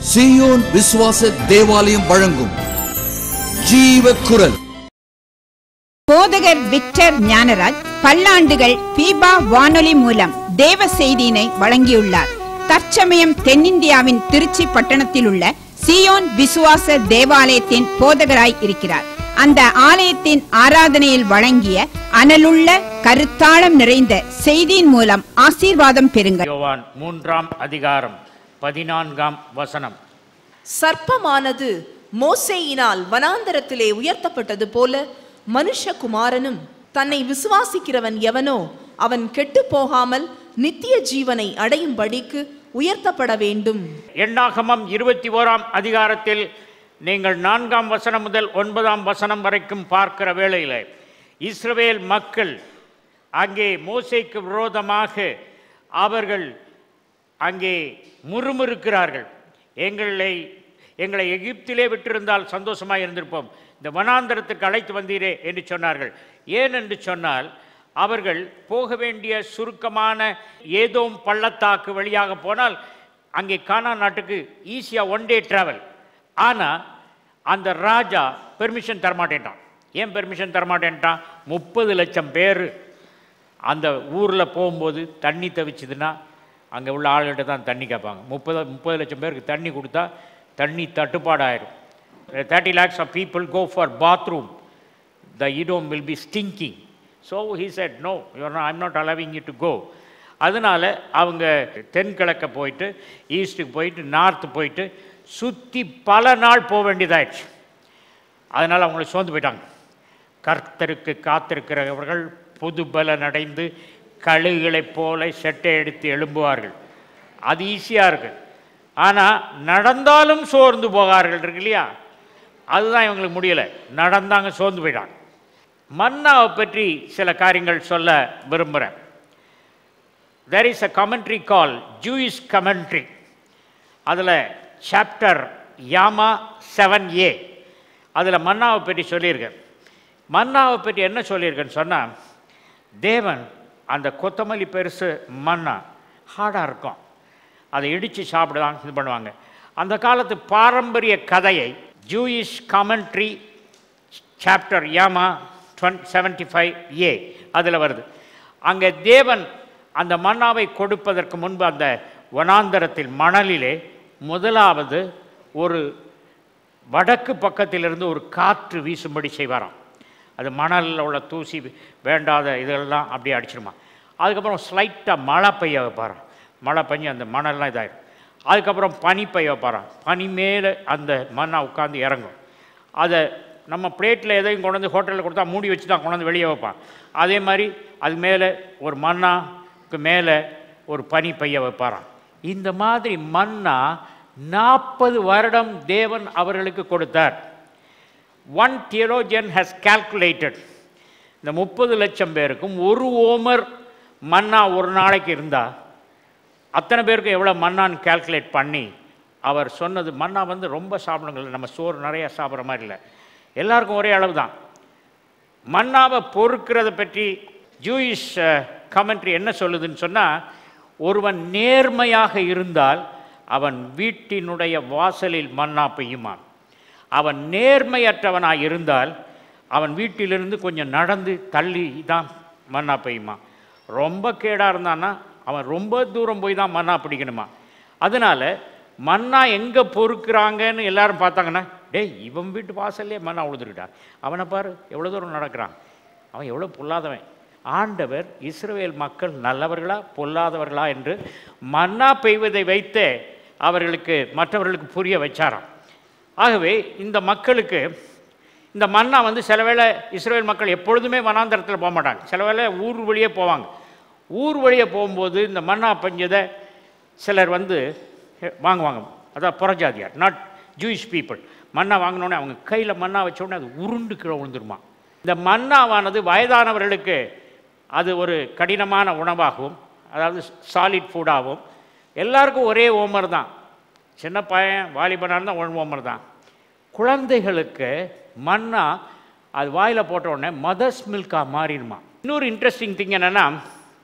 சீயோன் விசுவாச தேவாலயம் வழங்கும் ஜீவ குரல் போதகர் விக்டர் ஞானராஜ் பல்லாண்டுகள் பீபா வானொலி மூலம் தேவ செய்தியினை வழங்கியுள்ளார் தற்சமயம் தென்னிந்தியாவின் திருச்சி பட்டணத்தில் உள்ள சியோன் விசுவாச தேவாலயத்தின் போதகராய் இருக்கிறார் அந்த ஆலயத்தின் ஆராதனையில் வழங்கிய அனலுள்ள கருத்தாளம் நிறைந்த செய்தியின் மூலம் ஆசீர்வாதம் பெறுங்கள் யோவான் மூன்றாம் அதிகாரம் பதினான்காம் வசனம் சர்ப்பமானது மோசேயினால் வனாந்தரத்திலே உயர்த்தப்பட்டது போல மனுஷகுமாரனும் தன்னை விசுவாசிக்கிறவன் எவனோ அவன் கெட்டுப் போகாமல் நித்திய ஜீவனை அடையும்படிக்கு உயர்த்தப்பட வேண்டும் எண்ணாகமம் இருபத்தி ஓராம் அதிகாரத்தில் நீங்கள் நான்காம் வசனம் முதல் ஒன்பதாம் வசனம் வரைக்கும் பார்க்கிற வேளையில் இஸ்ரவேல் மக்கள் அங்கே மோசேக்கு விரோதமாக அவர்கள் அங்கே முறுமுறுக்கிறார்கள் எங்களை எங்களை எகிப்திலே விட்டிருந்தால் சந்தோஷமாக இருந்திருப்போம் இந்த வனாந்தரத்துக்கு அழைத்து வந்தீரே என்று சொன்னார்கள் ஏன் என்று சொன்னால் அவர்கள் போக வேண்டிய சுருக்கமான ஏதோம் பள்ளத்தாக்கு வழியாக போனால் அங்கே கானா நாட்டுக்கு ஈஸியாக ஒன் டே ட்ராவல் ஆனால் அந்த ராஜா பெர்மிஷன் தரமாட்டேன்ட்டான் ஏன் பெர்மிஷன் தரமாட்டேன்ட்டான் முப்பது லட்சம் பேர் அந்த ஊரில் போகும்போது தண்ணி தவிச்சுதுன்னா அங்கே உள்ள ஆளுகிட்ட தான் தண்ணி கேட்பாங்க முப்பது முப்பது லட்சம் பேருக்கு தண்ணி கொடுத்தா தண்ணி தட்டுப்பாடாயிரும் thirty lakhs of people go for bathroom the Edom will be stinking so he said no you're I'm not allowing you to go அதனால் அவங்க தென்கிழக்க போயிட்டு ஈஸ்ட்டுக்கு போயிட்டு நார்த்து போயிட்டு சுற்றி பல நாள் போக வேண்டியதாயிடுச்சு அதனால் அவங்கள சோர்ந்து போயிட்டாங்க கர்த்தருக்கு காத்திருக்கிறவர்கள் புது பலன் அடைந்து கழுகுகளைப் போல செட்டை எடுத்து எழும்புவார்கள் அது ஈஸியாக இருக்கு ஆனால் நடந்தாலும் சோர்ந்து போகார்கள் இருக்கு இல்லையா அதுதான் இவங்களுக்கு முடியலை நடந்தாங்க சோர்ந்து போயிட்டாங்க மன்னாவை பற்றி சில காரியங்கள் சொல்ல விரும்புகிறேன் there is a commentary called Jewish commentary அதில் சாப்டர் யாமா செவன் ஏ அதில் மன்னாவை பற்றி சொல்லியிருக்கேன் மன்னாவை பற்றி என்ன சொல்லியிருக்கேன்னு சொன்னால் தேவன் அந்த கொத்தமல்லி பெருசு மன்னா ஹார்டாக இருக்கும் அதை இடித்து சாப்பிடுவாங்க இது பண்ணுவாங்க அந்த காலத்து பாரம்பரிய கதையை Jewish commentary chapter Yoma two seventy five A அதில் வருது அங்கே தேவன் அந்த மன்னாவை கொடுப்பதற்கு முன்பு அந்த வனாந்தரத்தில் மணலிலே முதலாவது ஒரு வடக்கு பக்கத்திலிருந்து ஒரு காற்று வீசும்படி செய்வாராம் அது மணலில் உள்ள தூசி வேண்டாத இதெல்லாம் அப்படியே அடிச்சிருமா அதுக்கப்புறம் ஸ்லைட்டாக மழை பெய்ய வைப்பாராம் மழை பெஞ்சு அந்த மணல்லாம் இதாயிடும் அதுக்கப்புறம் பனி பெய்ய வைப்பாராம் பனி மேலே அந்த மண்ணா உட்காந்து இறங்கும் அதை நம்ம பிளேட்டில் எதையும் கொண்டு வந்து ஹோட்டலில் கொடுத்தா மூடி வச்சு தான் கொண்டு வந்து வெளியே வைப்பான் அதே மாதிரி அது மேலே ஒரு மண்ணாக்கு மேலே ஒரு பனி பெய்ய வைப்பாராம் இந்த மாதிரி மண்ணா நாற்பது வருடம் தேவன் அவர்களுக்கு கொடுத்தார் ஒன் தியோலோஜியன் ஹஸ் calculated இந்த முப்பது லட்சம் பேருக்கும் ஒரு ஓமர் மன்னா ஒரு நாளைக்கு இருந்தால் அத்தனை பேருக்கு எவ்வளோ மன்னான்னு கால்குலேட் பண்ணி அவர் சொன்னது மன்னா வந்து ரொம்ப சாப்பிடுங்கள் நம்ம சோறு நிறையா சாப்பிட்ற மாதிரி இல்லை எல்லாருக்கும் ஒரே அளவு தான் மன்னாவை பொறுக்கிறத பற்றி ஜூயிஷ் கமெண்ட்ரி என்ன சொல்லுதுன்னு சொன்னால் ஒருவன் நேர்மையாக இருந்தால் அவன் வீட்டினுடைய வாசலில் மன்னா பெய்யுமான் அவன் நேர்மையற்றவனாக இருந்தால் அவன் வீட்டிலிருந்து கொஞ்சம் நடந்து தள்ளி தான் மன்னா பெய்யுமா ரொம்ப கேடாக இருந்தான்னா அவன் ரொம்ப தூரம் போய் தான் மன்னா பிடிக்கணுமா அதனால் மன்னா எங்கே பொறுக்கிறாங்கன்னு எல்லாரும் பார்த்தாங்கன்னா டேய் இவன் வீட்டு வாசல்லே மன்னா உழுதுக்கிட்டா அவனை பாரு எவ்வளோ தூரம் நடக்கிறான் அவன் எவ்வளோ பொல்லாதவன் ஆண்டவர் இஸ்ரவேல் மக்கள் நல்லவர்களா பொல்லாதவர்களா என்று மன்னா பெய்வதை வைத்தே அவர்களுக்கு மற்றவர்களுக்கு புரிய வச்சாராம் ஆகவே இந்த மக்களுக்கு இந்த மன்னா வந்து சில வேளை இஸ்ரேல் மக்கள் எப்பொழுதுமே வனாந்தரத்தில் போக மாட்டாங்க சில வேளை ஊர் வழியே போவாங்க ஊர் வழியே போகும்போது இந்த மன்னா பஞ்சதை சிலர் வந்து "ஹே, வாங்குவாங்க அதான் புறஜாதியார் நாட் ஜூயிஷ் பீப்புள் மன்னா வாங்கினோடனே அவங்க கையில் மன்னா வச்ச உடனே அது உருண்டு கீழே விழுந்துருமா இந்த மன்னாவானது வயதானவர்களுக்கு அது ஒரு கடினமான உணவாகவும் அதாவது சாலிட் ஃபுட்டாகவும் எல்லாருக்கும் ஒரே ஓமர் தான் சின்ன பையன் வாலிபனாக இருந்தால் ஒன் ஓமர் தான் குழந்தைகளுக்கு மன்னா அது வாயில் போட்ட உடனே மதர்ஸ் மில்காக மாறிடுமா இன்னொரு இன்ட்ரெஸ்டிங் திங் என்னென்னா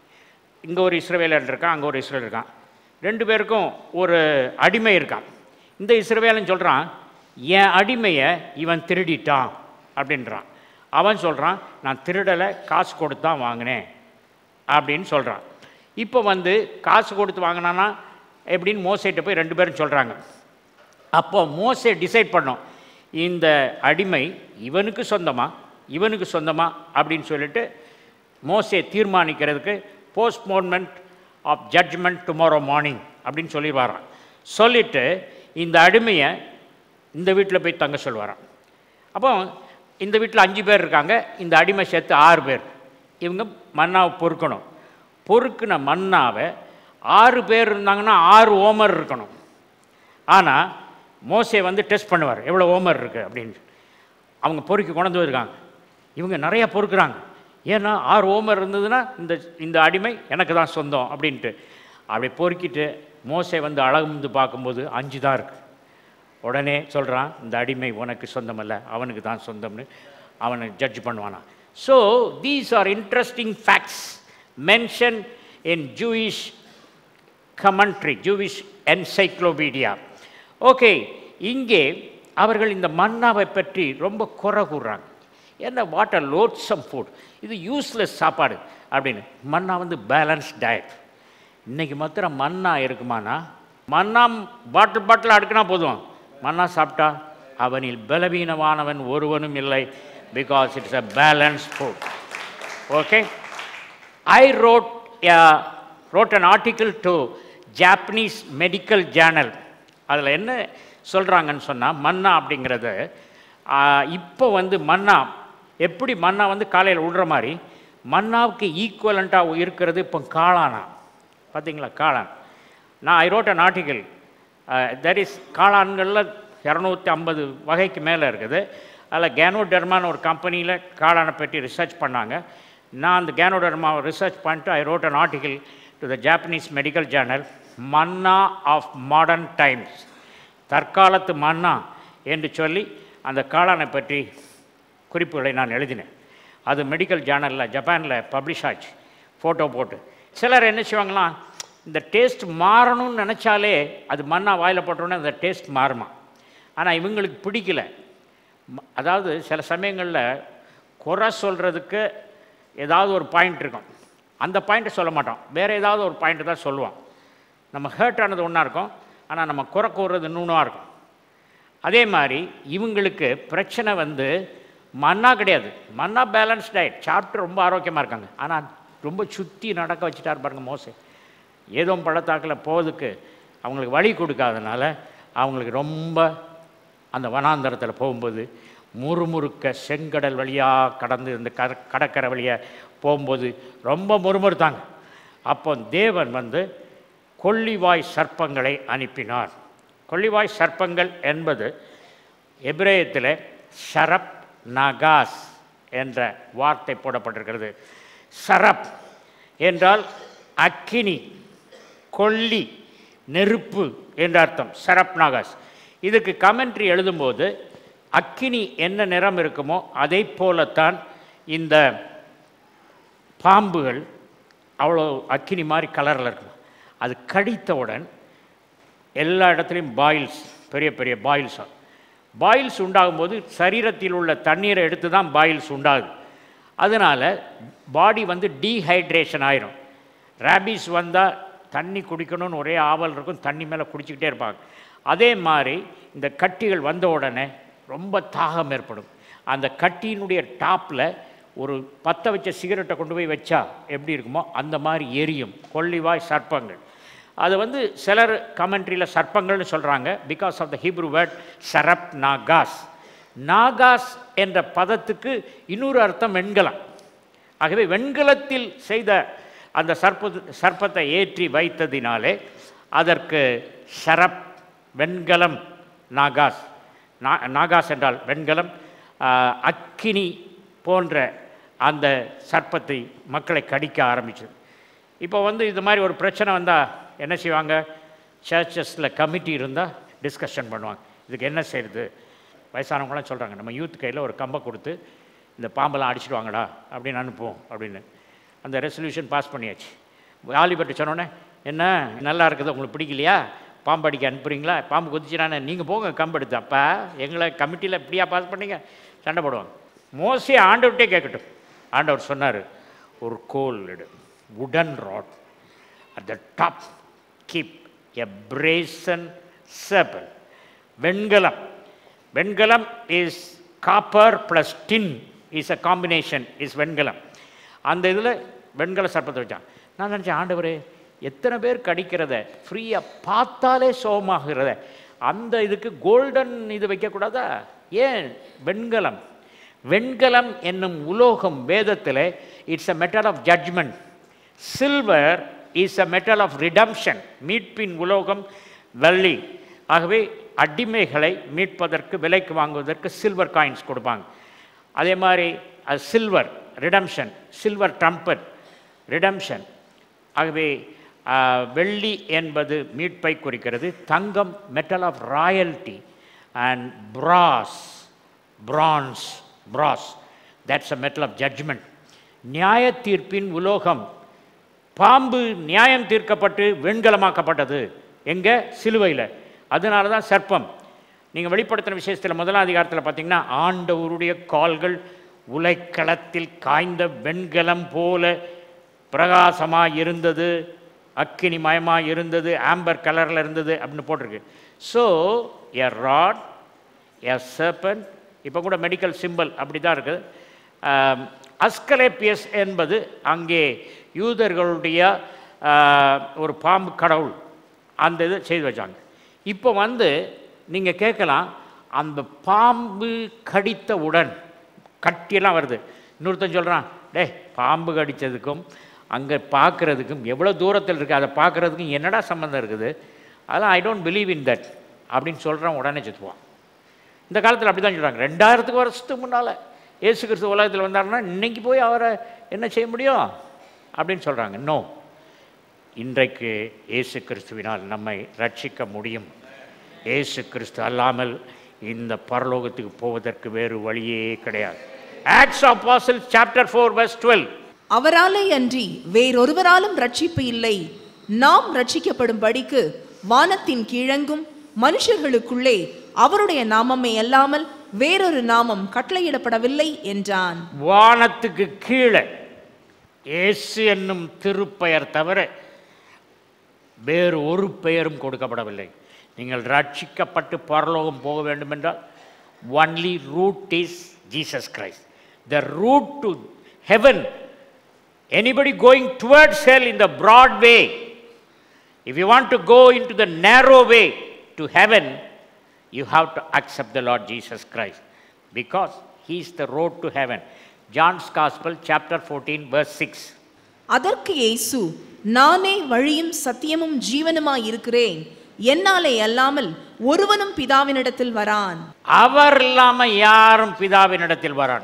இங்கே ஒரு இஸ்ரவேலர் இருக்கான் அங்கே ஒரு இஸ்ரேல் இருக்கான் ரெண்டு பேருக்கும் ஒரு அடிமை இருக்கான் இந்த இஸ்ரவேலன் சொல்கிறான் என் அடிமையை இவன் திருடிட்டான் அப்படின்றான் அவன் சொல்கிறான் நான் திருடலை காசு கொடுத்து தான் வாங்கினேன் அப்படின்னு சொல்கிறான் இப்போ வந்து காசு கொடுத்து வாங்கினானா எப்படின்னு மோசைட்ட போய் ரெண்டு பேரும் சொல்கிறாங்க அப்போ மோசே டிசைட் பண்ணோம் இந்த அடிமை இவனுக்கு சொந்தமா இவனுக்கு சொந்தமா அப்படின்னு சொல்லிட்டு மோசே தீர்மானிக்கிறதுக்கு postponement of judgement tomorrow morning அப்படின்னு சொல்லிடுவாராம் சொல்லிட்டு இந்த அடிமையை இந்த வீட்டில் போய் தங்க சொல்லுவாராம் அப்போ இந்த வீட்டில் அஞ்சு பேர் இருக்காங்க இந்த அடிமை சேர்த்து ஆறு பேர் இவங்க மன்னாவை பொறுக்கணும் பொறுக்கின மன்னாவை ஆறு பேர் இருந்தாங்கன்னா ஆறு ஓமர் இருக்கணும் ஆனால் மோசே வந்து டெஸ்ட் பண்ணுவார் எவ்வளோ ஓமர் இருக்குது அப்படின்னு அவங்க பொறுக்கி கொண்டு வந்திருக்காங்க இவங்க நிறைய பொறுக்குறாங்க ஏன்னா ஆறு ஓமர் இருந்ததுன்னா இந்த இந்த அடிமை எனக்கு தான் சொந்தம் அப்படின்ட்டு அப்படி பொறுக்கிட்டு மோசே வந்து அழகுந்து பார்க்கும்போது அஞ்சு தான் இருக்குது உடனே சொல்கிறான் இந்த அடிமை உனக்கு சொந்தமல்ல அவனுக்கு தான் சொந்தம்னு அவனை ஜட்ஜ் பண்ணுவானா so these are interesting facts mention in Jewish commentary Jewish encyclopedia okay இங்கே அவர்கள் இந்த மன்னாவை பற்றி ரொம்ப குறை கூறுறாங்க என்ன வாட் அ லோட்ஸம் ஃபுட் இது யூஸ்லெஸ் சாப்பாடு அப்படின்னு மன்னா வந்து பேலன்ஸ் டயட் இன்னைக்கு மாத்திரம் மன்னா இருக்குமானா மன்னா பாட்டில் பாட்டில் அடுக்கினா போதும் மன்னா சாப்பிட்டா அவனில் பலவீனமானவன் ஒருவனும் இல்லை because it's a balance food okay I wrote, uh, wrote an article to Japanese medical journal. அதில் என்ன சொல்கிறாங்கன்னு சொன்னால் மன்னா அப்படிங்கிறது ஆஹ், இப்போ வந்து மன்னா எப்படி மன்னா வந்து காலையில் விடுற மாதிரி மன்னாவுக்கு ஈக்குவலண்ட்டாக இருக்கிறது இப்போ காளானா பார்த்தீங்களா காளான் நான் I wrote an article that is காளான்களில் இரநூத்தி ஐம்பது வகைக்கு மேலே இருக்குது அதில் கேனோடெர்மான்னு ஒரு கம்பெனியில் காளானை பற்றி ரிசர்ச் பண்ணாங்க நான் அந்த கேனோடெர்மாவை ரிசர்ச் பண்ணிட்டு I wrote an article to the Japanese medical journal manna of modern times தற்காலத்து மன்னா என்று சொல்லி அந்த காளானை பற்றி குறிப்புகளை நான் எழுதினேன் அது மெடிக்கல் ஜேர்னலில் ஜப்பானில் பப்ளிஷ் ஆச்சு ஃபோட்டோ போட்டு சிலர் என்ன செய்வாங்களாம் இந்த டேஸ்ட் மாறணும்னு நினச்சாலே அது மண்ணா வாயில் போட்டோன்னே அந்த டேஸ்ட் மாறுமா ஆனால் இவங்களுக்கு பிடிக்கல ம- அதாவது சில சமயங்களில் குறை சொல்கிறதுக்கு ஏதாவது ஒரு பாயிண்ட் இருக்கும் அந்த பாயிண்ட்டை சொல்ல மாட்டோம் வேறு ஏதாவது ஒரு பாயிண்ட்டு தான் சொல்லுவோம் நம்ம ஹர்ட் ஆனது ஒன்றா இருக்கும் ஆனால் நம்ம குறை கூறுறது இன்னொன்றா இருக்கும் அதே மாதிரி இவங்களுக்கு பிரச்சனை வந்து மன்னா கிடையாது மன்னா பேலன்ஸ் டயட் சாப்பிட்டு ரொம்ப ஆரோக்கியமாக இருக்காங்க ஆனால் ரொம்ப சுற்றி நடக்க வச்சுட்டார் பாருங்க மோசே ஏதோ பள்ளத்தாக்கில் போகிறதுக்கு அவங்களுக்கு வழி கொடுக்காதனால அவங்களுக்கு ரொம்ப அந்த வனாந்தரத்தில் போகும்போது முறுமுறுக்க செங்கடல் வழியாக கடந்து இந்த கர கடற்கரை வழியாக போகும்போது ரொம்ப முறுமுறுத்தாங்க அப்போ தேவன் வந்து கொள்ளிவாய் சர்ப்பங்களை அனுப்பினார் கொள்ளிவாய் சர்ப்பங்கள் என்பது எபிரேயத்தில் ஷரப் நகாஸ் என்ற வார்த்தை போடப்பட்டிருக்கிறது சரப் என்றால் அக்கினி கொல்லி நெருப்பு என்ற அர்த்தம் சரப் நாகாஸ் இதுக்கு கமெண்ட்ரி எழுதும்போது அக்கினி என்ன நிறம் இருக்குமோ அதை போலத்தான் இந்த பாம்புகள் அவ்வளோ அக்கினி மாதிரி கலரில் இருக்கும் அது கடித்தவுடன் எல்லா இடத்துலையும் பாயில்ஸ் பெரிய பெரிய பாயில்ஸ் பாயில்ஸ் உண்டாகும்போது சரீரத்தில் உள்ள தண்ணீரை எடுத்து தான் பாயில்ஸ் உண்டாகுது அதனால் பாடி வந்து டீஹைட்ரேஷன் ஆயிரும் ரேபிஸ் வந்தால் தண்ணி குடிக்கணும்னு ஒரே ஆவல் இருக்கும் தண்ணி மேலே குடிச்சிக்கிட்டே இருப்பாங்க அதே மாதிரி இந்த கட்டிகள் வந்த உடனே ரொம்ப தாகம் ஏற்படும் அந்த கட்டியினுடைய டாப்பில் ஒரு பற்ற வச்ச சிகரெட்டை கொண்டு போய் வச்சா எப்படி இருக்குமோ அந்த மாதிரி எரியும் கொள்ளிவாய் சர்ப்பங்கள் அது வந்து சிலர் கமெண்ட்ரியில் சர்ப்பங்கள்னு சொல்கிறாங்க because of the Hebrew word சரப் நாகாஸ் நாகாஸ் என்ற பதத்துக்கு இன்னொரு அர்த்தம் வெண்கலம் ஆகவே வெண்கலத்தில் செய்த அந்த சர்ப்ப சர்ப்பத்தை ஏற்றி வைத்ததினாலே அதற்கு சரப் வெண்கலம் நாகாஸ் நா நாகாஸ் என்றால் வெண்கலம் ஆஹ், அக்கினி போன்ற அந்த சர்ப்பத்தை மக்களை கடிக்க ஆரம்பிச்சது இப்போ வந்து இது மாதிரி ஒரு பிரச்சனை வந்தால் என்ன செய்வாங்க சர்ச்சஸில் கமிட்டி இருந்தால் டிஸ்கஷன் பண்ணுவாங்க இதுக்கு என்ன செய்யுது வயசானவங்களாம் சொல்கிறாங்க நம்ம யூத் கையில் ஒரு கம்பை கொடுத்து இந்த பாம்பெல்லாம் அடிச்சிட்டு வாங்கடா அப்படின்னு அனுப்புவோம் அப்படின்னு அந்த ரெசல்யூஷன் பாஸ் பண்ணியாச்சு வாலிபர்ட்டு சொன்னோன்னே என்ன நல்லா இருக்குது உங்களுக்கு பிடிக்கலையா பாம்பு அடிக்க அனுப்புறீங்களா பாம்பு குதிச்சுனானே நீங்கள் போங்க கம்பு எடுத்து அப்பா எங்களை கமிட்டியில் இப்படியா பாஸ் பண்ணீங்க சண்டை போடுவாங்க மோசி ஆண்டவர்கிட்டே கேட்கட்டும் ஆண்டவர் சொன்னார் ஒரு கோல் எடு உடன் rod at the top keep a brazen serpent வெண்கலம் வெண்கலம் is copper plus tin is a combination is வெண்கலம் அந்த இதில் வெண்கல சர்ப்பத்தை வச்சான் நான் நினச்சேன் ஆண்டவரே எத்தனை பேர் கடிக்கிறத ஃப்ரீயாக பார்த்தாலே சோகமாகிறத அந்த இதுக்கு கோல்டன் இது வைக்கக்கூடாதா ஏன் வெண்கலம் வெண்கலம் என்னும் உலோகம் வேதத்தில் it's a metal of judgement silver is a metal of redemption மீட்பின் உலோகம் வெள்ளி ஆகவே அடிமைகளை மீட்பதற்கு விலைக்கு வாங்குவதற்கு சில்வர் காயின்ஸ் கொடுப்பாங்க அதே மாதிரி அது silver redemption silver trumpet redemption ஆகவே ஆ, வெள்ளி என்பது மீட்பை குறிக்கிறது தங்கம் metal of royalty and brass bronze brass that's a metal of judgement நியாய தீர்ப்பின் உலோகம் பாம்பு நியாயம் தீர்க்கப்பட்டு வெண்கலமாக்கப்பட்டது எங்க சிலுவையில் அதனால தான் சர்ப்பம் நீங்கள் வெளிப்படுத்தின விஷயத்தில் முதலாம் அதிகாரத்தில் பார்த்தீங்கன்னா ஆண்டவருடைய கால்கள் உலைக்களத்தில் காய்ந்த வெண்கலம் போல பிரகாசமாக இருந்தது அக்கினி மயமாக இருந்தது ஆம்பர் கலரில் இருந்தது அப்படின்னு போட்டிருக்கு so a rod a serpent இப்போ கூட மெடிக்கல் சிம்பல் அப்படி தான் இருக்குது அஸ்கலேப்பியஸ் என்பது அங்கே யூதர்களுடைய ஆஹ், ஒரு பாம்பு கடவுள் அந்த இது செய்து வச்சாங்க இப்போ வந்து நீங்கள் கேட்கலாம் அந்த பாம்பு கடித்தவுடன் கட்டியெல்லாம் வருது இன்னொருத்தன் சொல்கிறான் டேய் பாம்பு கடித்ததுக்கும் அங்கே பார்க்குறதுக்கும் எவ்வளோ தூரத்தில் இருக்குது அதை பார்க்குறதுக்கும் என்னடா சம்மந்தம் இருக்குது அதெல்லாம் I don't believe in that அப்படின்னு சொல்கிறான் உடனே செத்துவான் இந்த காலத்தில் அப்படி தான் சொல்கிறாங்க ரெண்டாயிரத்துக்கு வருஷத்துக்கு முன்னால் இயேசு கிறிஸ்து உலகத்தில் வந்தாருன்னா இன்னைக்கு போய் அவரை என்ன செய்ய முடியும் அப்படின்னு சொல்கிறாங்க நோ இன்றைக்கு இயேசு கிறிஸ்துவினால் நம்மை ரட்சிக்க முடியும் இயேசு கிறிஸ்து அல்லாமல் இந்த பரலோகத்துக்கு போவதற்கு வேறு வழியே கிடையாது Acts of apostles chapter four verse twelve அவராலே அன்றி வேறொருவராலும் ரட்சிப்பு இல்லை நாம் ரட்சிக்கப்படும்படிக்கு வானத்தின் கீழெங்கும் மனுஷர்களுக்குள்ளே அவருடைய நாமமே அல்லாமல் வேறொரு நாமம் கட்டளையிடப்படவில்லை என்றான் வானத்துக்கு கீழே இயேசு என்னும் திருப்பெயர் தவிர வேறு ஒரு பெயரும் கொடுக்கப்படவில்லை நீங்கள் ரட்சிக்கப்பட்டு பரலோகம் போக வேண்டுமென்றால் only route is Jesus Christ the route to heaven anybody going towards hell in the broad way if you want to go into the narrow way to heaven you have to accept the lord jesus christ because he is the road to heaven john's gospel chapter 14 verse 6 அதற்கு இயேசு நானே வழியும் சத்தியமும் ஜீவனுமாய் இருக்கிறேன் என்னாலே அல்லாமல் ஒருவனும் பிதாவினிடத்தில் வரான் அவர் இல்லாமல் யாரும் பிதாவினிடத்தில் வரான்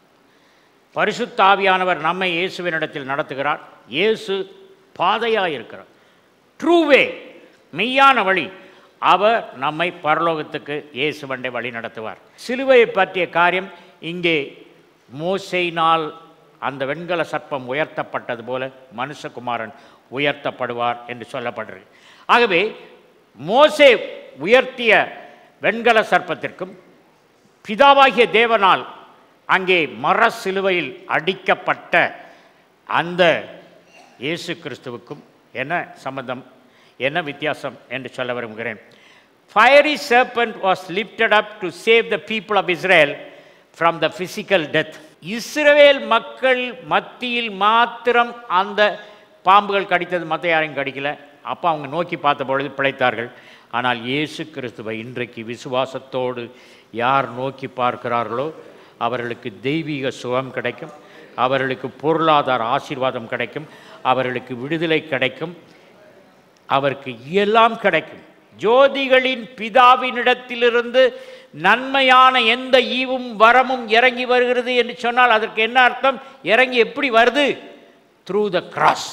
பரிசுத்த ஆவியானவர் நம்மை இயேசுவினிடத்தில் நடத்துகிறார் இயேசு பாதையாக இருக்கிறார் ட்ரூ வே மெய்யான வழி அவர் நம்மை பரலோகத்துக்கு இயேசுவண்டை வழி நடத்துவார் சிலுவையை பற்றிய காரியம் இங்கே மோசையினால் அந்த வெண்கல சர்ப்பம் உயர்த்தப்பட்டது போல மனுஷகுமாரன் உயர்த்தப்படுவார் என்று சொல்லப்படுறது ஆகவே மோசே உயர்த்திய வெண்கல சர்ப்பத்திற்கும் பிதாவாகிய தேவனால் அங்கே மர சிலுவையில் அடிக்கப்பட்ட அந்த இயேசு கிறிஸ்துவுக்கும் என்ன சம்பந்தம் என்ன வித்தியாசம் என்று சொல்ல விரும்புகிறேன் fiery serpent was lifted up to save the people of Israel from the physical death இஸ்ரவேல் மக்கள் மத்தியில் மாத்திரம் அந்த பாம்புகள் கடித்தது மற்ற யாரையும் கடிக்கல அப்போ அவங்க நோக்கி பார்த்த பொழுது பிழைத்தார்கள் ஆனால் இயேசு கிறிஸ்துவை இன்றைக்கு விசுவாசத்தோடு யார் நோக்கி பார்க்கிறார்களோ அவர்களுக்கு தெய்வீக சுகம் கிடைக்கும் அவர்களுக்கு பொருளாதார ஆசீர்வாதம் கிடைக்கும் அவர்களுக்கு விடுதலை கிடைக்கும் அவருக்கு எல்லாம் கிடைக்கும் ஜோதிகளின் பிதாவினிடத்திலிருந்து நன்மையான எந்த ஈவும் வரமும் இறங்கி வருகிறது என்று சொன்னால் அதற்கு என்ன அர்த்தம் இறங்கி எப்படி வருது த்ரூ த கிராஸ்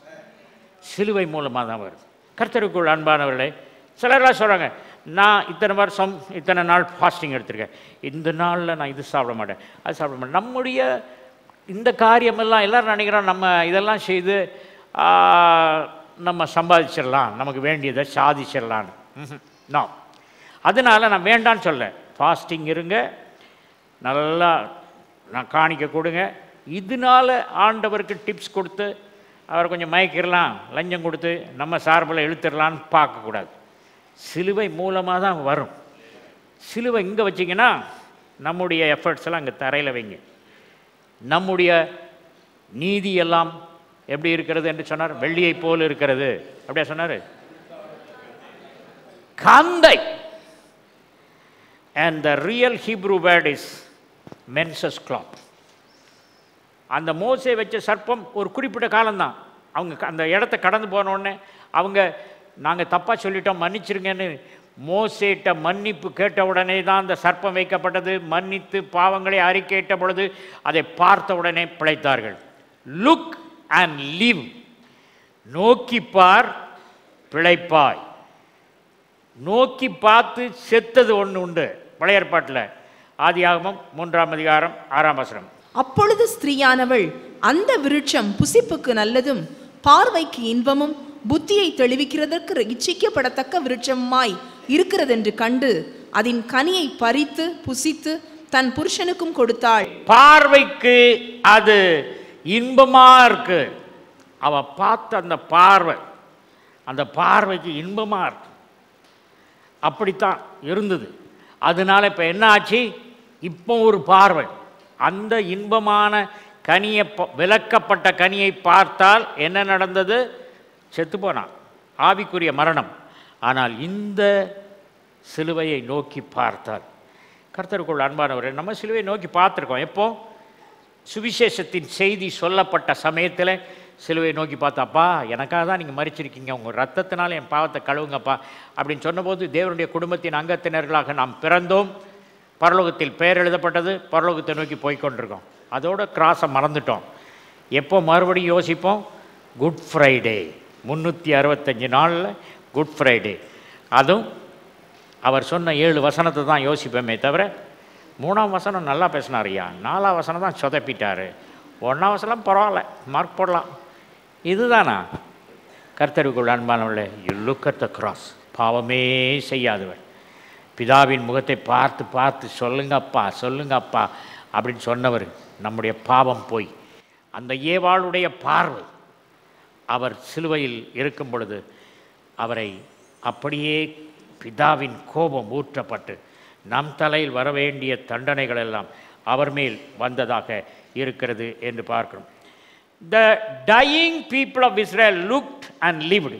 சிலுவை மூலமாக தான் வருது கர்த்தருக்குள் அன்பானவர்களே சிலர்லாம் சொல்கிறாங்க நான் இத்தனை வருஷம் இத்தனை நாள் ஃபாஸ்டிங் எடுத்திருக்கேன் இந்த நாளில் நான் இது சாப்பிட மாட்டேன் அது சாப்பிட மாட்டேன் நம்முடைய இந்த காரியமெல்லாம் எல்லாரும் நினைக்கிறோம் நம்ம இதெல்லாம் செய்து ஆ, நம்ம சம்பாதிச்சிடலாம் நமக்கு வேண்டியதை சாதிச்சிடலான்னு நோ அதனால் நான் வேண்டான்னு சொல்ல ஃபாஸ்டிங் இருங்க நல்லா நான் காணிக்க கொடுங்க இதனால ஆண்டவருக்கு டிப்ஸ் கொடுத்து அவரை கொஞ்சம் மயக்கிடலாம் லஞ்சம் கொடுத்து நம்ம சார்பில் இழுத்துடலான்னு பார்க்கக்கூடாது சிலுவை மூலமாக தான் வரும் சிலுவை இங்கே வச்சிங்கன்னா நம்முடைய எஃபர்ட்ஸ் எல்லாம் அங்கே தரையில் வைங்க நம்முடைய நீதி எல்லாம் எப்படி இருக்கிறது என்று சொன்னார் வெள்ளியை போல் இருக்கிறது அப்படியா சொன்னார் கந்தை and the real Hebrew word is menses clap அந்த மோசே வச்ச சர்ப்பம் ஒரு குறிப்பிட்ட காலம்தான் அவங்க க- அந்த இடத்த கடந்து போன உடனே அவங்க நாங்கள் தப்பாக சொல்லிட்டோம் மன்னிச்சிருங்கன்னு மோசேட்ட மன்னிப்பு கேட்ட உடனே தான் அந்த சர்ப்பம் வைக்கப்பட்டது மன்னித்து பாவங்களை அறிக்கையிட்ட பொழுது அதை பார்த்த உடனே பிழைத்தார்கள் லுக் அண்ட் live நோக்கி பார் பிழைப்பாய் நோக்கி பார்த்து செத்தது ஒன்று உண்டு பழைய ஏற்பாட்டில் ஆதியாகமம் மூன்றாம் அதிகாரம் ஆறாம் வசனம் அப்பொழுது ஸ்திரீயானவள் அந்த விருட்சம் புசிப்புக்கு நல்லதும் பார்வைக்கு இன்பமும் புத்தியை தெளிவிக்கிறதற்கு இச்சிக்கப்படத்தக்க விருட்சமாய் இருக்கிறதென்று கண்டு அதன் கனியை பறித்து புசித்து தன் புருஷனுக்கும் கொடுத்தாள் பார்வைக்கு அது இன்பமா இருக்கு அவ பார்த்த அந்த பார்வை அந்த பார்வைக்கு இன்பமா இருக்கு அப்படித்தான் இருந்தது அதனால இப்போ என்ன ஆச்சு இப்போ ஒரு பார்வை அந்த இன்பமான கனியை ப- விலக்கப்பட்ட கனியை பார்த்தால் என்ன நடந்தது செத்து போனான் ஆவிக்குரிய மரணம் ஆனால் இந்த சிலுவையை நோக்கி பார்த்தால் கர்த்தருக்குள் அன்பானவரே நம்ம சிலுவையை நோக்கி பார்த்துருக்கோம் எப்போ சுவிசேஷத்தின் செய்தி சொல்லப்பட்ட சமயத்தில் சிலுவையை நோக்கி பார்த்தாப்பா எனக்காக தான் நீங்கள் மறிச்சிருக்கீங்க உங்கள் ரத்தத்தினால என் பாவத்தை கழுவுங்கப்பா அப்படின்னு சொன்னபோது தேவனுடைய குடும்பத்தின் அங்கத்தினர்களாக நாம் பிறந்தோம் பரலோகத்தில் பெயர் எழுதப்பட்டது பரலோகத்தை நோக்கி போய் கொண்டிருக்கோம் அதோட கிராஸை மறந்துட்டோம் எப்போ மறுபடியும் யோசிப்போம் குட் ஃப்ரைடே முந்நூற்றி அறுபத்தஞ்சு நாளில் குட் ஃப்ரைடே அதுவும் அவர் சொன்ன ஏழு வசனத்தை தான் யோசிப்போமே தவிர மூணாம் வசனம் நல்லா பேசினார் ஐயா நாலாம் வசனம் தான் சொதப்பிட்டாரு ஒன்றாம் வசனம் பரவாயில்ல மார்க் போடலாம் இதுதானா கர்த்தருக்குள் அன்பானவர்களே you look at the cross பாவமே செய்யாதவன் பிதாவின் முகத்தை பார்த்து பார்த்து சொல்லுங்கப்பா சொல்லுங்கப்பா அப்படின்னு சொன்னவர் நம்முடைய பாவம் போய் அந்த ஏவாளுடைய பார்வை அவர் சிலுவையில் இருக்கும் பொழுது அவரை அப்படியே பிதாவின் கோபம் ஊற்றப்பட்டு நம் தலையில் வர வேண்டிய தண்டனைகள் எல்லாம் அவர் மேல் வந்ததாக இருக்கிறது என்று பார்க்கிறோம் the dying people of Israel looked and lived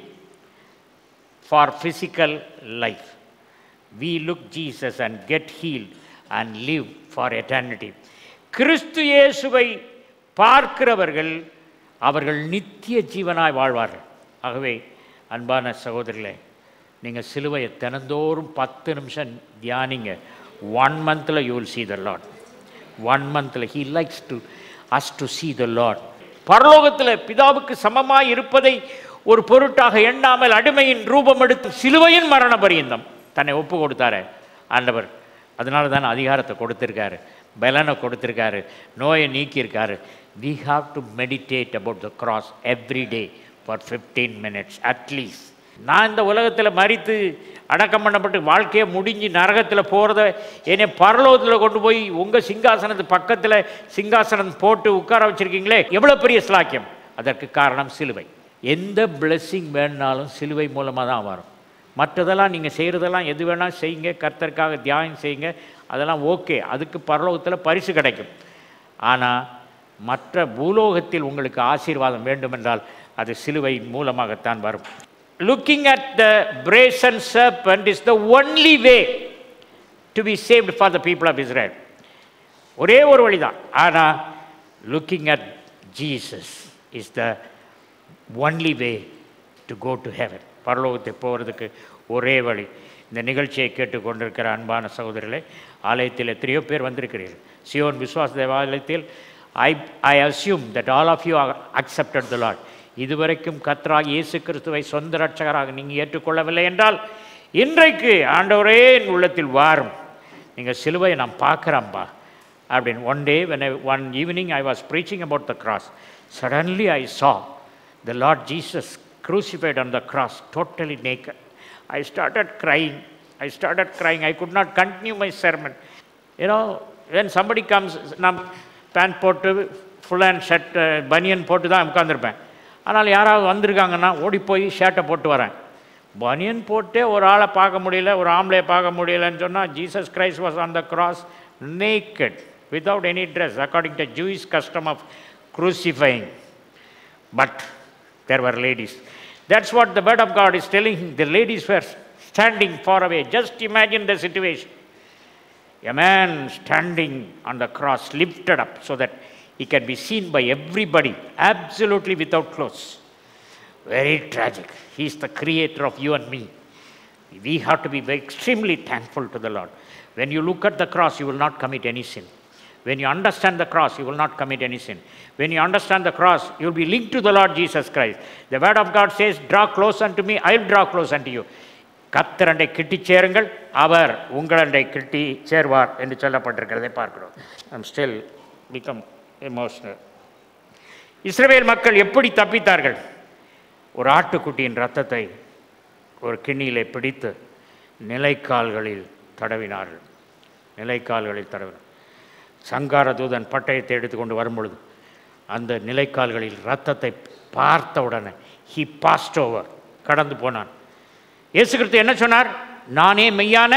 for physical life we look Jesus and get healed and live for eternity. கிறிஸ்து இயேசுவை பார்க்கிறவர்கள் அவர்கள் நித்திய ஜீவனாய் வாழ்வார்கள் ஆகவே அன்பான சகோதரிகளே நீங்கள் சிலுவையை தினந்தோறும் பத்து நிமிஷம் தியானிங்க ஒன் மந்தில் you will see the Lord one மந்தில் he likes to us to see the Lord பரலோகத்தில் பிதாவுக்கு சமமாய் இருப்பதை ஒரு பொருட்டாக எண்ணாமல் அடிமையின் ரூபம் எடுத்து சிலுவையின் மரண பரியந்தம் தன்னை ஒப்பு கொடுத்தாரு ஆண்டவர் அதனால தான் அதிகாரத்தை கொடுத்திருக்காரு பலனை கொடுத்திருக்காரு நோயை நீக்கியிருக்காரு we have to meditate about the cross every day for 15 minutes at least நான் இந்த உலகத்தில் மறித்து அடக்கம் பண்ணப்பட்டு வாழ்க்கையை முடிஞ்சு நரகத்தில் போகிறத என்னை பரலோகத்தில் கொண்டு போய் உங்கள் சிங்காசனத்து பக்கத்தில் சிங்காசனம் போட்டு உட்கார வச்சுருக்கீங்களே எவ்வளோ பெரிய ஸ்லாக்கியம் அதற்கு காரணம் சிலுவை எந்த blessing வேணுனாலும் சிலுவை மூலமாக தான் வரும் மற்றதெல்லாம் நீங்கள் செய்கிறதெல்லாம் எது வேணால் செய்யுங்க கர்த்தருக்காக தியானம் செய்யுங்க அதெல்லாம் ஓகே அதுக்கு பரலோகத்தில் பரிசு கிடைக்கும் ஆனால் மற்ற பூலோகத்தில் உங்களுக்கு ஆசீர்வாதம் வேண்டுமென்றால் அது சிலுவை மூலமாகத்தான் வரும் looking at the brazen serpent is the only way to be saved for the people of Israel ஒரே ஒரு வழிதான் ஆனால் looking at Jesus is the only way to go to heaven பரலோகத்துக்கு போகிறதுக்கு ஒரே வழி இந்த நிகழ்ச்சியை கேட்டுக்கொண்டிருக்கிற அன்பான சகோதரர்களே ஆலயத்தில் எத்தனையோ பேர் வந்திருக்கிறீர்கள் சியோன் விஸ்வாச தேவாலயத்தில் I I assume that all of you accepted the Lord இதுவரைக்கும் கத்ராக இயேசு கிறிஸ்துவை சொந்த ரட்சகராக நீங்கள் ஏற்றுக்கொள்ளவில்லை என்றால் இன்றைக்கு ஆண்டவரே என் உள்ளத்தில் வாரும் நீங்கள் சிலுவையை நான் பார்க்குறேன்ப்பா அப்படின்னு one day when I one evening I was preaching about the cross suddenly I saw the Lord Jesus crucified on the cross, totally naked. I started crying. I started crying. I could not continue my sermon. You know, when somebody comes, நான் pant போட்டு full hand shirt பனியன் போட்டு தான் உட்காந்துருப்பேன் ஆனால் யாராவது வந்திருக்காங்கன்னா ஓடி போய் ஷர்ட்டை போட்டு வரேன் பனியன் போட்டே ஒரு ஆளை பார்க்க முடியல ஒரு ஆம்பளையை பார்க்க முடியலன்னு சொன்னால் Jesus Christ was on the cross naked without any dress according to Jewish custom of crucifying but there were ladies. That's what the word of God is telling him. The ladies were standing far away. Just imagine the situation. A man standing on the cross, lifted up so that he can be seen by everybody, absolutely without clothes. Very tragic. He is the creator of you and me. We have to be very extremely thankful to the Lord. When you look at the cross, you will not commit any sin. When you understand the cross, you will not commit any sin. When you understand the cross, you will be linked to the Lord Jesus Christ. The word of God says, Draw close unto me, I will draw close unto you. கத்தரண்டை கிட்டி சேருங்கள் அவர் உங்களண்டை கிட்டி சேர்வார் என்று சொல்லப்பட்டிருக்கிறதை பார்க்கிறோம் ஐம் ஸ்டில் பிகம் எமோஷனல் இஸ்ரவேல் மக்கள் எப்படி தப்பித்தார்கள் ஒரு ஆட்டுக்குட்டியின் ரத்தத்தை ஒரு கிண்ணியிலே பிடித்து நிலைக்கால்களில் தடவினார்கள் நிலைக்கால்களில் தடவினார் சங்கார தூதன் பட்டயத்தை எடுத்துக்கொண்டு வரும்பொழுது அந்த நிலைக்கால்களில் ரத்தத்தை பார்த்த உடனே ஹி பாஸ்ட் ஓவர் கடந்து போனான் இயேசு கிறிஸ்து என்ன சொன்னார் நானே மெய்யான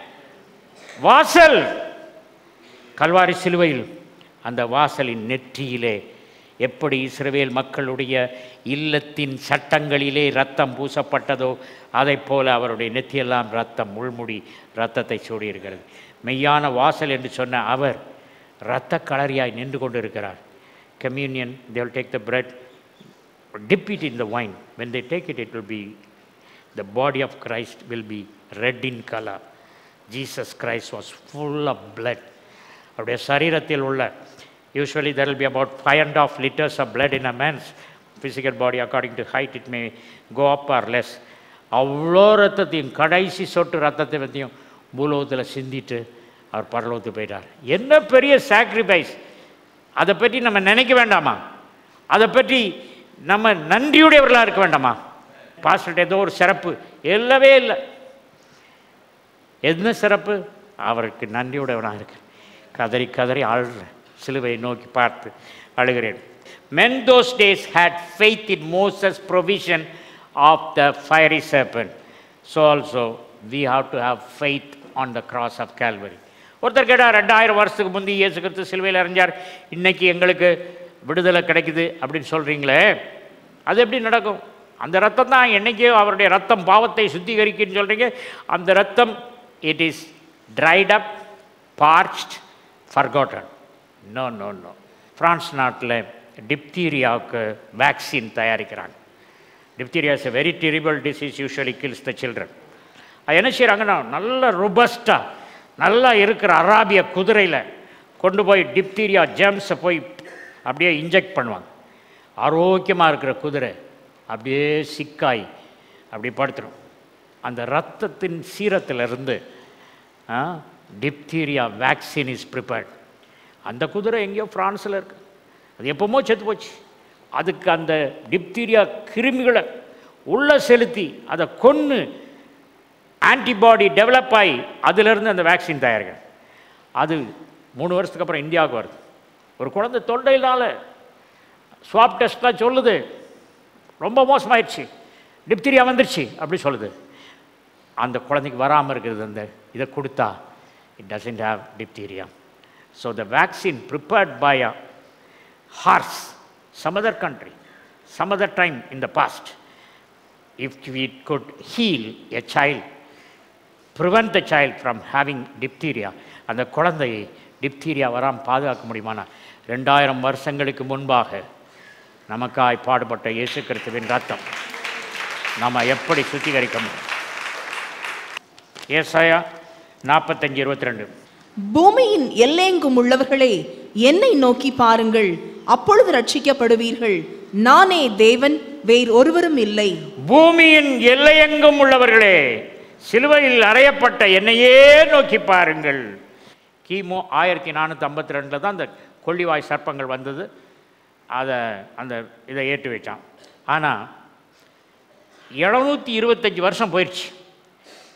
வாசல் கல்வாரி சிலுவையில் அந்த வாசலின் நெற்றியிலே எப்படி இஸ்ரவேல் மக்களுடைய இல்லத்தின் சட்டங்களிலே ரத்தம் பூசப்பட்டதோ அதைப் போல அவருடைய நெற்றியெல்லாம் ரத்தம் முள்முடி ரத்தத்தை சூடியிருக்கிறது மெய்யான வாசல் என்று சொன்ன அவர் இரத்த களரியாய் நின்று கொண்டிருக்கிறார் communion they will take the bread dip it in the wine when they take it it will be the body of christ will be red in color jesus christ was full of blood அவருடைய சரீரத்தில் உள்ள usually there will be about five and a half liters of blood in a man's physical body according to height it may go up or less அவ்வளோ ரத்தத்தையும் கடைசி சொட்டு ரத்தத்தை பற்றியும் பூலோகத்தில் சிந்திட்டு அவர் பரலோகத்துக்கு போயிட்டார் என்ன பெரிய சாக்ரிஃபைஸ் அதை பற்றி நம்ம நினைக்க வேண்டாமா அதை பற்றி நம்ம நன்றியுடையவர்களாக இருக்க வேண்டாமா பாஸ்டர்கிட்ட ஏதோ ஒரு சிறப்பு இல்லவே இல்லை என்ன சிறப்பு அவருக்கு நன்றியுடையவனாக இருக்கு கதறி கதறி அழுறேன் சிலுவையை நோக்கி பார்த்து அழுகிறேன் men those days had faith in Moses' provision of the fiery serpent. So also we have to have faith on the cross of Calvary. ஒருத்தர் கேட்டார் ரெண்டாயிரம் வருஷத்துக்கு முந்தி இயேசு கிறிஸ்து சிலுவையில் அறிஞ்சார் இன்னைக்கு எங்களுக்கு விடுதலை கிடைக்குது அப்படின்னு சொல்கிறீங்களே அது எப்படி நடக்கும் அந்த ரத்தம் தான் என்னைக்கோ அவருடைய ரத்தம் பாவத்தை சுத்திகரிக்குன்னு சொல்கிறீங்க அந்த ரத்தம் it is dried up parched forgotten no no no France நாட்டில் டிப்தீரியாவுக்கு வேக்சின் தயாரிக்கிறாங்க diphtheria is a very terrible disease usually kills the children அது என்ன செய்கிறாங்கன்னா நல்ல ருபஸ்டாக நல்லா இருக்கிற அராபிய குதிரையில் கொண்டு போய் டிப்தீரியா ஜெம்ஸை போய் அப்படியே இன்ஜெக்ட் பண்ணுவாங்க ஆரோக்கியமாக இருக்கிற குதிரை அப்படியே சிக்காய் அப்படி படுத்துரும் அந்த ரத்தத்தின் சீரத்திலிருந்து டிப்தீரியா வேக்சின் இஸ் ப்ரிப்பேர்ட் அந்த குதிரை எங்கேயோ ஃப்ரான்ஸில் இருக்கு அது எப்போமோ செத்து போச்சு அதுக்கு அந்த டிப்தீரியா கிருமிகளை உள்ளே செலுத்தி அதை கொன்று ஆன்டிபாடி டெவலப் ஆகி அதிலிருந்து அந்த வேக்சின் தயாரிக்கிறது அது மூணு வருஷத்துக்கு அப்புறம் இந்தியாவுக்கு வருது ஒரு குழந்தை தொண்டையினால் ஸ்வாப் டெஸ்ட்லாம் சொல்லுது ரொம்ப மோசமாயிடுச்சு டிப்தீரியா வந்துருச்சு அப்படி சொல்லுது அந்த குழந்தைக்கு வராமல் இருக்கிறது அந்த இதை கொடுத்தா it doesn't have diphtheria so the vaccine prepared by a horse some other country some other time in the past if it could heal a child prevent the child from having diphtheria அந்த குழந்தையை diphtheria வராமல் பாதுகாக்க முடியுமானா ரெண்டாயிரம் வருஷங்களுக்கு முன்பாக நமக்காய் பாடுபட்ட இயேசு கிறிஸ்துவின் ரத்தம் நம்ம எப்படி சுத்திகரிக்க முடியும் ஏசாயா நாற்பத்தஞ்சு இருபத்தி ரெண்டு பூமியின் எல்லையெங்கும் உள்ளவர்களே என்னை நோக்கி பாருங்கள் அப்பொழுது ரட்சிக்கப்படுவீர்கள் நானே தேவன் வேறு ஒருவரும் இல்லை பூமியின் எல்லையெங்கும் உள்ளவர்களே சிலுவையில் அறையப்பட்ட என்னையே நோக்கி பாருங்கள் கிமு ஆயிரத்தி நானூற்றி ஐம்பத்தி ரெண்டில் தான் அந்த கொள்ளிவாய் சர்ப்பங்கள் வந்தது அதை அந்த இதை ஏற்றி வச்சான் ஆனால் எழுநூற்றி இருபத்தஞ்சி வருஷம் போயிடுச்சு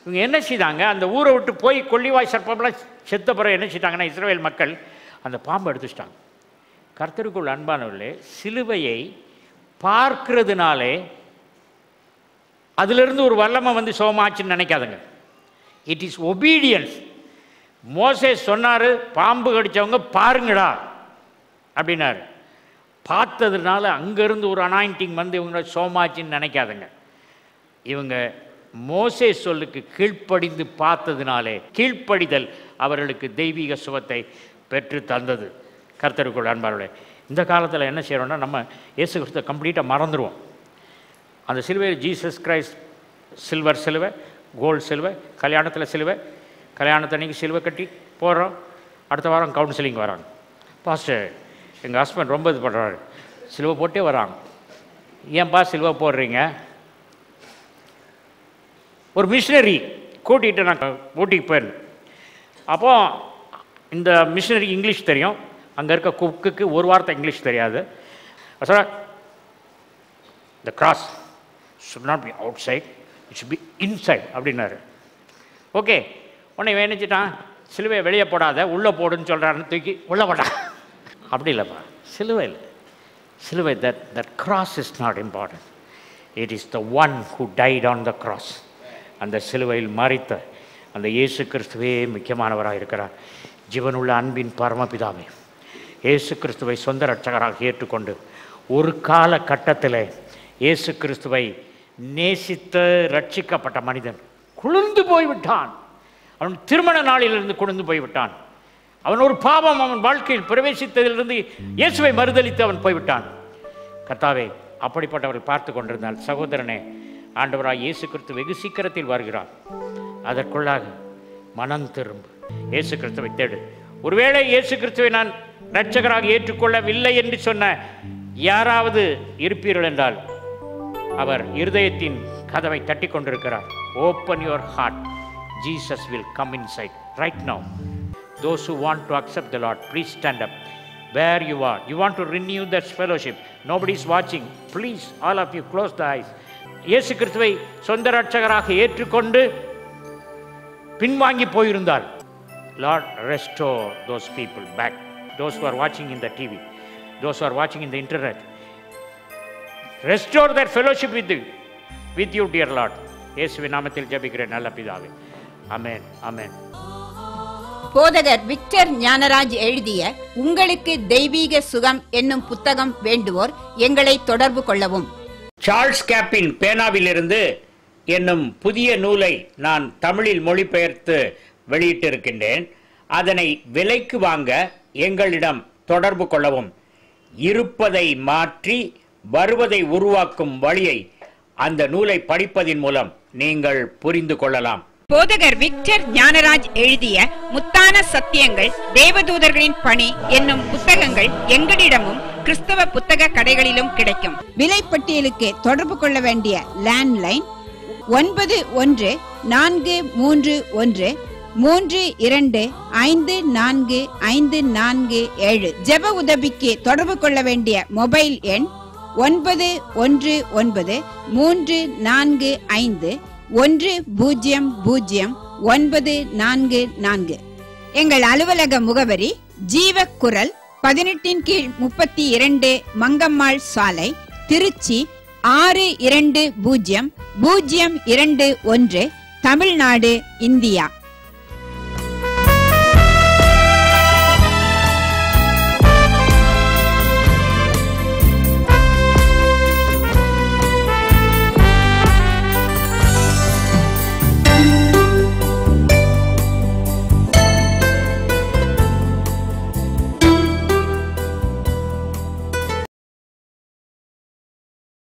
இவங்க என்ன செய்தாங்க அந்த ஊரை விட்டு போய் கொள்ளிவாய் சர்ப்பம்லாம் செத்த பிறகு என்ன செய்தாங்கன்னா இஸ்ரவேல் மக்கள் அந்த பாம்பை எடுத்துச்சிட்டாங்க கர்த்தருக்குள் அன்பானவர்களே சிலுவையை பார்க்கிறதுனாலே அதிலிருந்து ஒரு வல்லமை வந்து சோமாச்சுன்னு நினைக்காதுங்க இட் இஸ் ஒபீடியன்ஸ் மோசே சொன்னார் பாம்பு கடிச்சவங்க பாருங்கடா அப்படின்னாரு பார்த்ததுனால அங்கேருந்து ஒரு அனாயிண்டிங் வந்து இவங்கள சோமாச்சின்னு நினைக்காதுங்க இவங்க மோசே சொல்லுக்கு கீழ்ப்படிந்து பார்த்ததுனாலே கீழ்ப்படிதல் அவர்களுக்கு தெய்வீக சுகத்தை பெற்று தந்தது கர்த்தருக்குள் அன்பார்களே இந்த காலத்தில் என்ன செய்கிறோம்னா நம்ம இயேசு கிறிஸ்துவை கம்ப்ளீட்டாக மறந்துடுவோம் அந்த சிலுவையில் ஜீசஸ் கிரைஸ்ட் சில்வர் சிலுவை கோல்டு சிலுவை கல்யாணத்தில் சிலுவை கல்யாணத்தன்னைக்கு சிலுவை கட்டி போகிறோம் அடுத்த வாரம் கவுன்சிலிங் வராங்க பாஸ்டர் எங்கள் ஹஸ்பண்ட் ரொம்ப இது பண்ணுறாரு சிலுவை போட்டே வராங்க ஏன்பா சிலுவை போடுறீங்க ஒரு மிஷினரி கூட்டிகிட்டு நான் ஊட்டிக்கு போயிருந்தேன் அப்போ இந்த மிஷினரி இங்கிலீஷ் தெரியும் அங்கே இருக்க குக்குக்கு ஒரு வார்த்தை இங்கிலீஷ் தெரியாது sir the cross should not be outside it should be inside அப்படின்னாரு ஓகே உன்னை வேணிச்சிட்டான் சிலுவையை வெளியே போடாத உள்ளே போடுன்னு சொல்கிறாருன்னு தூக்கி உள்ளே போட்டான் அப்படி இல்லைப்பா சிலுவை இல்லை சிலுவை that that cross is not important it is the one who died on the cross அந்த சிலுவையில் மறித்த அந்த இயேசு கிறிஸ்துவே முக்கியமானவராக இருக்கிறார் ஜீவனுள்ள அன்பின் பரமபிதாவே இயேசு கிறிஸ்துவை சொந்த ரட்சகராக ஏற்றுக்கொண்டு ஒரு கால கட்டத்தில் இயேசு கிறிஸ்துவை நேசித்து ரட்சிக்கப்பட்ட மனிதன் குளிர்ந்து போய்விட்டான் அவன் திருமண நாளிலிருந்து குளிர்ந்து போய்விட்டான் அவன் ஒரு பாவம் அவன் வாழ்க்கையில் பிரவேசித்ததிலிருந்து இயேசுவை மறுதலித்து அவன் போய்விட்டான் கர்த்தாவே அப்படிப்பட்டவர்கள் பார்த்து கொண்டிருந்தால் சகோதரனே ஆண்டவராய் இயேசு கிறிஸ்து வெகு சீக்கிரத்தில் வருகிறார் அதற்குள்ளாக மனம் திரும்பு இயேசு கிறிஸ்துவை தேடு ஒருவேளை இயேசு கிறிஸ்துவை நான் இரட்சகராக ஏற்றுக்கொள்ளவில்லை என்று சொன்ன யாராவது இருப்பீர்கள் என்றால் அவர் இருதயத்தின் கதவை தட்டி கொண்டிருக்கிறார் open your heart Jesus will come inside right now those who want to accept the Lord, please stand up. Where you are, you want to renew that fellowship. Nobody is watching. Please, all of you, close the eyes. இயேசு கிறிஸ்துவை சொந்த ரட்சகராக ஏற்றுக்கொண்டு பின்வாங்கி போயிருந்தால் Lord restore those people back those who are watching in the TV, those who are watching in the internet. Restore that fellowship with you, with you, dear Lord. இயேசுவின் நாமத்தில் ஜெபிக்கிறேன் நல்ல பிதாவே அமேன் அமேன் போதகர் விக்டர் ஞானராஜ் எழுதிய உங்களுக்கு தெய்வீக சுகம் என்னும் புத்தகம் வேண்டுவோர் எங்களை தொடர்பு கொள்ளவும் சார்ல்ஸ் கேப்பின் பேனாவிலிருந்து என்னும் புதிய நூலை நான் தமிழில் மொழிபெயர்த்து வெளியிட்டிருக்கின்றேன் அதனை விலைக்கு வாங்க எங்களிடம் தொடர்பு கொள்ளவும் இருப்பதை மாற்றி வருவதை உருவாக்கும் வழியை அந்த நூலை படிப்பதின் மூலம் நீங்கள் புரிந்து கொள்ளலாம் போதகர் விக்டர் ஞானராஜ் எழுதிய முத்தான சத்தியங்கள் தேவதூதர்களின் பணி என்னும் புத்தகங்கள் எங்களிடமும் கிறிஸ்தவ புத்தக கடைகளிலும் கிடைக்கும் விலைப்பட்டியலுக்கு தொடர்பு கொள்ள வேண்டிய லேண்ட்லைன் ஒன்பது ஒன்று நான்கு மூன்று ஒன்று மூன்று இரண்டு ஐந்து நான்கு ஐந்து நான்கு ஏழு ஜெப உதவிக்கு தொடர்பு கொள்ள வேண்டிய மொபைல் எண் ஒன்பது ஒன்று ஒன்பது மூன்று நான்கு ஐந்து ஒன்று பூஜ்ஜியம் பூஜ்ஜியம் ஒன்பது நான்கு நான்கு எங்கள் அலுவலக முகவரி ஜீவ குரல் பதினெட்டின் கீழ் முப்பத்தி இரண்டு மங்கம்மாள் சாலை திருச்சி ஆறு இரண்டு பூஜ்ஜியம் பூஜ்ஜியம் இரண்டு ஒன்று தமிழ்நாடு இந்தியா